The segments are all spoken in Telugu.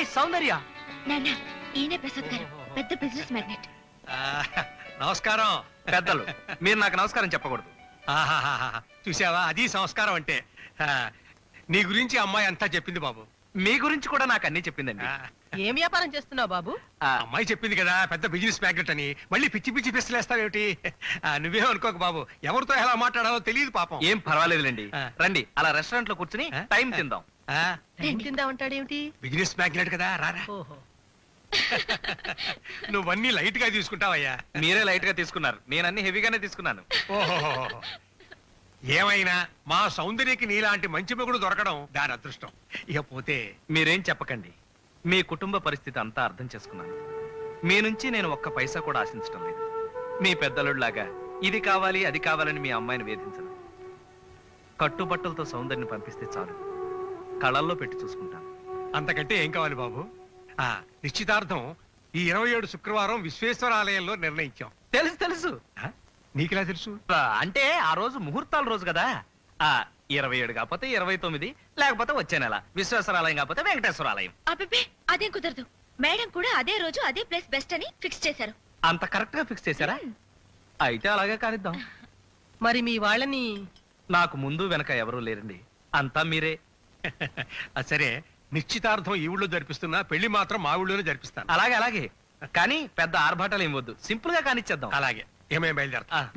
హాయ్ సౌందర్య నాన్న ఈయనే ప్రసాద్ గారు పెద్ద బిజినెస్ మ్యాగ్నెట్ ఆ, నమస్కారం పెద్దలు మీరు నాకు నమస్కారం చెప్పకూడదు ఆహాహాహా. చూసావా అది సంస్కారం అంటే ఆ, నీ గురించి అమ్మాయి అంతా చెప్పింది బాబు మీ గురించి కూడా నాకు అన్ని చెప్పిందండి ఆ, ఏం వ్యాపారం చేస్తున్నావు బాబు ఆ, అమ్మాయి చెప్పింది కదా పెద్ద బిజినెస్ మ్యాగ్నెట్ అని మళ్ళీ పిచ్చి పిచ్చి పిస్తలేస్తావేమిటి ఆ, నువ్వేం అనుకోక బాబు ఎవరితో ఎలా మాట్లాడాలో తెలియదు పాపం ఏం పర్వాలేదులేండి ఆ. రండి అలా రెస్టారెంట్ లో కూర్చుని ఆ? టైం తిందాం ఆ, ఏం తిందామంటాడేమిటి బిజినెస్ మ్యాగ్నెట్ కదా రారా ఓహో నువ్వన్నీ లైట్ గా తీసుకుంటావయ్యా మీరే లైట్ గా తీసుకున్నారు నేను అన్ని హెవీగానే తీసుకున్నాను ఓహో ఏమైనా మా సౌందర్యకి నీలాంటి మంచి మొగుడు దొరకడం దాని అదృష్టం ఇక పోతే మీరేం చెప్పకండి మీ కుటుంబ పరిస్థితి అంతా అర్థం చేసుకున్నాను మీ నుంచి నేను ఒక్క పైసా కూడా ఆశించడం లేదు మీ పెద్దలులాగా ఇది కావాలి అది కావాలని మీ అమ్మాయిని వేధించను కట్టుబట్టలతో సౌందర్యని పంపిస్తే చాలు కళల్లో పెట్టి చూసుకుంటాను అంతకంటే ఏం కావాలి బాబు ఆ నిశ్చితార్థం ఈ ఇరవై ఏడు శుక్రవారం విశ్వేశ్వర ఆలయంలో నిర్ణయించాం తెలుసు తెలుసు ఆ? నీకెలా తెలుసు ఆ, అంటే ఆ రోజు ముహూర్తాల రోజు కదా ఆ ఇరవై ఏడు కాకపోతే ఇరవై తొమ్మిది లేకపోతే వచ్చే నెల విశ్వేశ్వరాలయం కాకపోతే వెంకటేశ్వర ఆలయం అబ్బే అదేం కుదరదు మేడం కూడా అదే రోజు అదే ప్లేస్ బెస్ట్ అని ఫిక్స్ చేశారు అంత కరెక్ట్ గా ఫిక్స్ చేశారా అయితే అలాగే కానిద్దాం మరి మీ వాళ్ళని నాకు ముందు వెనక ఎవరూ లేరండి అంతా మీరే ఆ, సరే నిశ్చితార్థం ఈ ఊళ్ళో జరిపిస్తున్నా పెళ్లి మాత్రం మా ఊళ్ళోనే జరిపిస్తాను అలాగే అలాగే కానీ పెద్ద ఆర్భాటాలు ఏం వద్దు సింపుల్ గా కానిచ్చేద్దాం అలాగే ఏమేం బయలుదేరతా ఆ.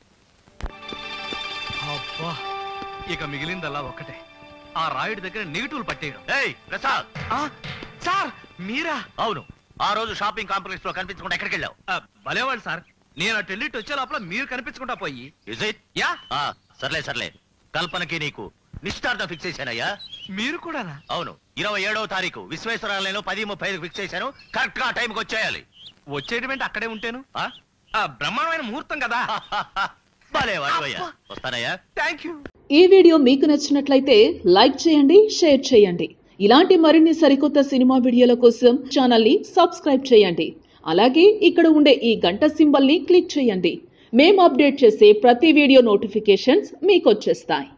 అబ్బా ఇక మిగిలిందల్లా ఒక్కటే ఆ రాయుడి దగ్గర నెగిటివ్లు పట్టేయడం ఏయ్ ప్రసాద్ ఆ, సార్ మీరా అవును ఆ రోజు షాపింగ్ కాంప్లెక్స్ లో కనిపించకుండా ఎక్కడికి వెళ్ళావు ఆ, భలేవాళ్ళు సార్ నేను అటు వెళ్ళి ఇటు వచ్చే లోపల మీరు కనిపించకుండా పోయి ఇజ్ ఇట్ యా సర్లే సర్లే కల్పనకి నీకు నిశ్చితార్థం ఫిక్స్ చేశానయ్యా మీరు కూడా అవును ఇరవై ఏడవ తారీఖు విశ్వేశ్వరాలయంలో పది ముప్పై ఐదు ఫిక్స్ చేశాను కరెక్ట్ గా టైంకి వచ్చేయాలి వచ్చేటువంటి అక్కడే ఉంటాను ఆ? ఆ, బ్రహ్మాండమైన ముహూర్తం కదా భలే వాడివయ్యా వస్తానయ్యా థ్యాంక్ యూ ఈ వీడియో మీకు నచ్చినట్లయితే లైక్ చేయండి షేర్ చేయండి ఇలాంటి మరిన్ని సరికొత్త సినిమా వీడియోల కోసం ఛానల్ని సబ్స్క్రైబ్ చేయండి అలాగే ఇక్కడ ఉండే ఈ గంట సింబల్ని క్లిక్ చేయండి మేము అప్డేట్ చేసే ప్రతి వీడియో నోటిఫికేషన్స్ మీకు వచ్చేస్తాయి